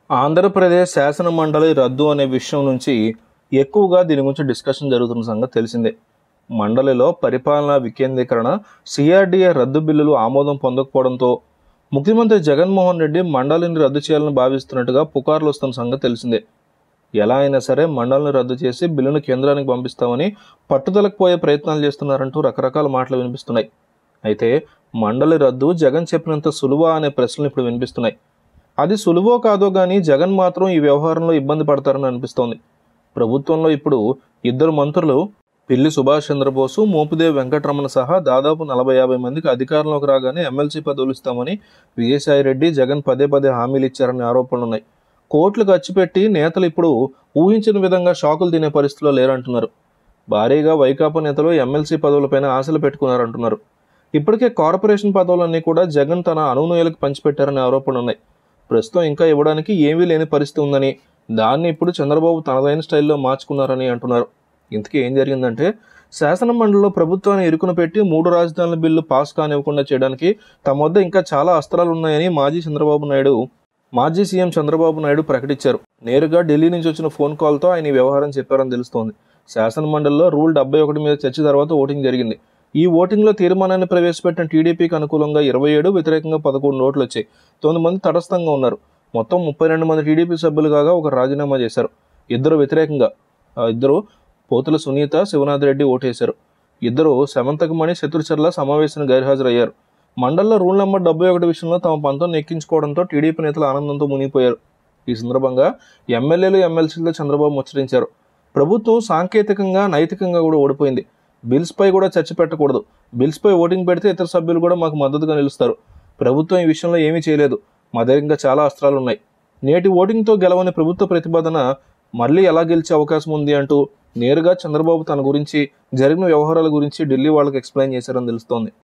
ఆంధ్రప్రదేశ్ శాసన మండలి రద్దు అనే విషయం నుంచి ఎక్కువగా దీని గురించి డిస్కషన్ జరుగుతున్న సంగతి తెలిసిందే మండలిలో పరిపాలనా వికేంద్రీకరణ సిఆర్డీఏ రద్దు బిల్లులు ఆమోదం పొందకపోవడంతో ముఖ్యమంత్రి జగన్మోహన్ రెడ్డి మండలిని రద్దు చేయాలని భావిస్తున్నట్టుగా పుకార్లు వస్తున్న సంగతి తెలిసిందే ఎలా అయినా సరే మండలిని రద్దు చేసి బిల్లును కేంద్రానికి పంపిస్తామని పట్టుదలకు పోయే ప్రయత్నాలు చేస్తున్నారంటూ రకరకాల మాటలు వినిపిస్తున్నాయి అయితే మండలి రద్దు జగన్ చెప్పినంత సులువా అనే ప్రశ్నలు ఇప్పుడు వినిపిస్తున్నాయి అది సులువో కాదో కానీ జగన్ మాత్రం ఈ వ్యవహారంలో ఇబ్బంది పడతారని అనిపిస్తోంది ప్రభుత్వంలో ఇప్పుడు ఇద్దరు మంత్రులు పిల్లి సుభాష్ చంద్రబోసు మోపిదేవి వెంకటరమణ సహా దాదాపు నలభై యాభై మందికి అధికారంలోకి రాగానే ఎమ్మెల్సీ పదవులు ఇస్తామని విజయసాయి రెడ్డి జగన్ పదే పదే హామీలు ఇచ్చారనే ఆరోపణలు ఉన్నాయి కోట్లు ఖర్చు పెట్టి నేతలు ఇప్పుడు ఊహించిన విధంగా షాకులు తినే పరిస్థితిలో లేరంటున్నారు భారీగా వైకాపా నేతలు ఎమ్మెల్సీ పదవులపైన ఆశలు పెట్టుకున్నారంటున్నారు ఇప్పటికే కార్పొరేషన్ పదవులన్నీ కూడా జగన్ తన అనునయులకు పంచిపెట్టారనే ఆరోపణలు ఉన్నాయి ప్రస్తుతం ఇంకా ఇవ్వడానికి ఏమీ లేని పరిస్థితి ఉందని దాన్ని ఇప్పుడు చంద్రబాబు తనదైన స్టైల్లో మార్చుకున్నారని అంటున్నారు ఇంతకీ ఏం జరిగిందంటే శాసన మండలిలో ప్రభుత్వాన్ని ఇరుకున పెట్టి మూడు రాజధానుల బిల్లు పాస్ కానివ్వకుండా చేయడానికి తమ వద్ద ఇంకా చాలా అస్త్రాలు ఉన్నాయని మాజీ చంద్రబాబు నాయుడు మాజీ సీఎం చంద్రబాబు నాయుడు ప్రకటించారు నేరుగా ఢిల్లీ నుంచి వచ్చిన ఫోన్ కాల్తో ఆయన ఈ వ్యవహారం చెప్పారని తెలుస్తోంది శాసన మండలిలో రూల్ డెబ్బై ఒకటి మీద చర్చ తర్వాత ఓటింగ్ జరిగింది ఈ ఓటింగ్లో తీర్మానాన్ని ప్రవేశపెట్టిన టీడీపీకి అనుకూలంగా ఇరవై ఏడు వ్యతిరేకంగా పదకొండు ఓట్లు వచ్చాయి తొమ్మిది మంది తటస్థంగా ఉన్నారు మొత్తం ముప్పై రెండు మంది టీడీపీ సభ్యులు కాగా ఒక రాజీనామా చేశారు ఇద్దరు వ్యతిరేకంగా ఆ ఇద్దరు పోతుల సునీత శివనాథ్ రెడ్డి ఓటేశారు ఇద్దరు శమంతకమణి శత్రుచర్ల సమావేశానికి గైర్హాజరయ్యారు మండలిలో రూల్ నెంబర్ డెబ్బై ఒకటి విషయంలో తమ పంతం ఎక్కించుకోవడంతో టీడీపీ నేతలు ఆనందంతో మునిగిపోయారు ఈ సందర్భంగా ఎమ్మెల్యేలు ఎమ్మెల్సీలతో చంద్రబాబు ముచ్చరించారు ప్రభుత్వం సాంకేతికంగా నైతికంగా కూడా ఓడిపోయింది బిల్స్ పై కూడా చర్చ పెట్టకూడదు బిల్స్ పై ఓటింగ్ పెడితే ఇతర సభ్యులు కూడా మాకు మద్దతుగా నిలుస్తారు ప్రభుత్వం ఈ విషయంలో ఏమీ చేయలేదు మా దగ్గర ఇంకా చాలా అస్త్రాలు ఉన్నాయి నేటి ఓటింగ్తో గెలవని ప్రభుత్వ ప్రతిపాదన మళ్ళీ ఎలా గెలిచే అవకాశం ఉంది అంటూ నేరుగా చంద్రబాబు తన గురించి జరిగిన వ్యవహారాల గురించి ఢిల్లీ వాళ్ళకి ఎక్స్ప్లెయిన్ చేశారని తెలుస్తోంది